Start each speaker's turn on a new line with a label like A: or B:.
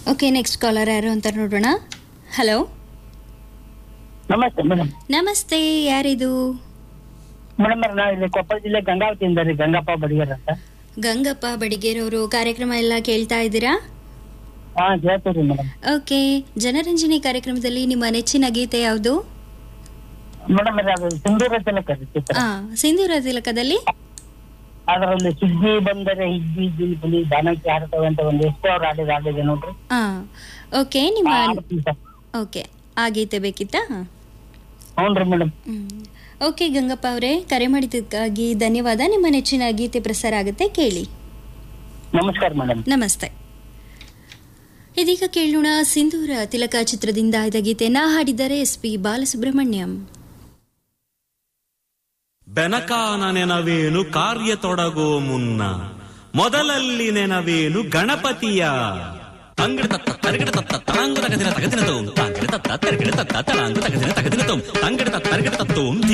A: Okay next collar ಯಾರು ಅಂತ ನೋಡೋಣ ಹಲೋ
B: ನಮಸ್ತೆ ಮೇಡಮ್
A: ನಮಸ್ತೆ ಯಾರಿದು
B: ಮೇಡಮ್ ನಾವು ಇಲ್ಲಿ ಕೊಪ್ಪಳ ಜಿಲ್ಲೆ ಗಂಗಾವತಿಯಿಂದ ರೀ ಗಂಗಪ್ಪ ಬಡಿಗರ್ ಅಂತ
A: ಗಂಗಪ್ಪ ಬಡಿಗೇರವರು ಕಾರ್ಯಕ್ರಮ ಎಲ್ಲ ಕೇಳ್ತಾ ಇದ್ದೀರಾ
B: ಹಾ ಕೇಳ್ತೀವಿ ಮೇಡಮ್
A: ಓಕೆ ಜನರಂಜನೆ ಕಾರ್ಯಕ್ರಮದಲ್ಲಿ ನಿಮ್ಮ ನೆಚ್ಚಿನ ಗೀತೆ ಯಾವುದು
B: ಮೇಡಮ್ ಅದು ಸಿಂಧೂರ ತಿಲಕ ರೀ ಚಿತ್ರ
A: ಆ, ಸಿಂಧೂರ ತಿಲಕದಲ್ಲಿ
B: ಅದರಲ್ಲಿ ಸುಗ್ಗಿ ಬಂದರೆ ಹಿಗ್ಗಿ ಜಿಲ್ಬುಲಿ ದಾನಕ್ಕೆ ಹಾರುತ್ತವೆ ಅಂತ ಒಂದು ಎಷ್ಟು ಅವ್ರು ಆಡಿದ ಆಡಿದೆ ನೋಡ್ರಿ
A: ಆ, ಓಕೆ ನಿಮ್ಮ
B: ಆ ಹಾಡ್ತೀನಿ ಸರ್.
A: ಓಕೆ ಆ ಗೀತೆ ಬೇಕಿತ್ತಾ
B: ಹ್ಞೂನ್ರಿ ಮೇಡಮ್
A: ಹ್ಮ್. ಓಕೆ ಗಂಗಪ್ಪ ಅವರೇ ಕರೆ ಮಾಡಿದ್ದಕ್ಕಾಗಿ ಧನ್ಯವಾದ ನಿಮ್ಮ ನೆಚ್ಚಿನ ಗೀತೆ ಪ್ರಸಾರ ಆಗುತ್ತೆ ಕೇಳಿ
B: ನಮಸ್ಕಾರ ಮೇಡಮ್
A: ನಮಸ್ತೆ ಇದೀಗ ಕೇಳೋಣ ಸಿಂಧೂರ ತಿಲಕ ಚಿತ್ರದಿಂದ ಆಯ್ದ ಗೀತೆಯನ್ನ ಹಾಡಿದ್ದಾರೆ ಎಸ್ ಪಿ ಬಾಲಸುಬ್ರಹ್ಮಣ್ಯಂ
C: ಬೆನಕಾನ ನೆನವೇನು ಕಾರ್ಯ ತೊಡಗೋ ಮುನ್ನ ಮೊದಲಲ್ಲಿ ನೆನವೇನು ಗಣಪತಿಯ ತಂಗಡ ತತ್ತ ತರಗಡ ತತ್ತ ತಳಾಂಗ ತಗದಿನ ತಗದಿನ ತೋಂ ತಾಂಗಡ ತತ್ತ ತರಗಡ ತತ್ತ ತಳಾಂಗ ತಗದಿನ ತಗದಿನ ತೋಂ ತಂಗಡ ತತ್ತ ತರಗಡ ತತ್ತೋಂ